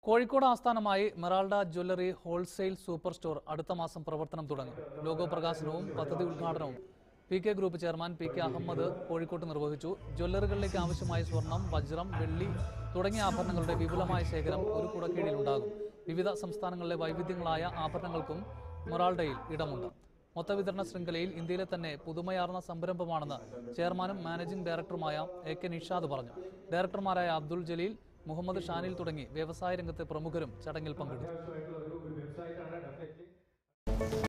കോഴിക്കോട് ആസ്ഥാനമായി Meralda jewellery wholesale super store അടുത്ത മാസം പ്രവർത്തനം തുടങ്ങും ലോഗോ പ്രകാശനവും പദ്ധതി ഉദ്ഘാടനവും P K group chairman P K Ahammed കോഴിക്കോട്ട് നിർവഹിച്ചു ജ്വല്ലറികളിലേക്ക് ആവശ്യമായ സ്വർണം വജ്രം വെള്ളി തുടങ്ങിയ ആഭരണങ്ങളുടെ വിപുലമായ ശേഖരം ഒരു കുടക്കീഴിലുണ്ടാകും വിവിധ സംസ്ഥാനങ്ങളിലെ വൈവിധ്യങ്ങളായ ആഭരണങ്ങൾക്കും മൊറാൾഡയിൽ ഇടമുണ്ട് മൊത്തവിതരണ ശൃംഖലയിൽ ഇന്ത്യയിലെ തന്നെ പുതുമയാർന്ന സംരംഭമാണെന്ന് ചെയർമാനും മാനേജിംഗ് ഡയറക്ടറുമായ എ കെ നിഷാദ് പറഞ്ഞു ഡയറക്ടർമാരായ അബ്ദുൾ ജലീൽ മുഹമ്മദ് ഷാനിൽ തുടങ്ങി വ്യവസായ രംഗത്തെ പ്രമുഖരും ചടങ്ങിൽ പങ്കെടുത്തു